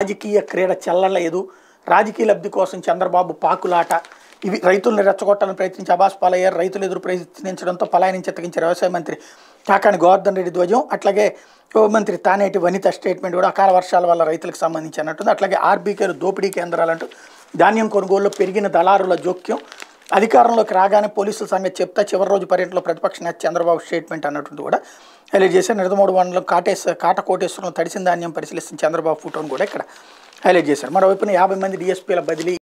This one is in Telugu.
రాజకీయ క్రీడ చెల్లలేదు రాజకీయ లబ్ధి కోసం చంద్రబాబు పాకులాట ఇవి రైతులను రెచ్చగొట్టాలని ప్రయత్నించి అబాస్ పాలయ్యారు రైతులు ఎదురు ప్రయత్నించడంతో పలాయనం చిత్తగించారు వ్యవసాయ మంత్రి కాకాని గోవర్ధన్ రెడ్డి ధ్వజం అట్లాగే హోంమంత్రి తానేటి వనిత స్టేట్మెంట్ కూడా అకాల వర్షాల వల్ల రైతులకు సంబంధించి అన్నట్టుంది అట్లాగే ఆర్బీకేలు దోపిడీ కేంద్రాలంటూ ధాన్యం కొనుగోలులో పెరిగిన దళారుల జోక్యం అధికారంలోకి రాగానే పోలీసుల సంగతి చెప్తా చివరి రోజు పర్యటనలో ప్రతిపక్ష నేత చంద్రబాబు స్టేట్మెంట్ అన్నట్టు కూడా హైలైట్ చేశారు నిడదమూడు మండలం కాటేశ్ కాట కోటేశ్వరం తడిసిన ధాన్యం పరిశీలిస్తున్న చంద్రబాబు ఫోటోను కూడా ఇక్కడ హైలైట్ చేశారు మరోవైపున యాభై మంది డిఎస్పీల బదిలీ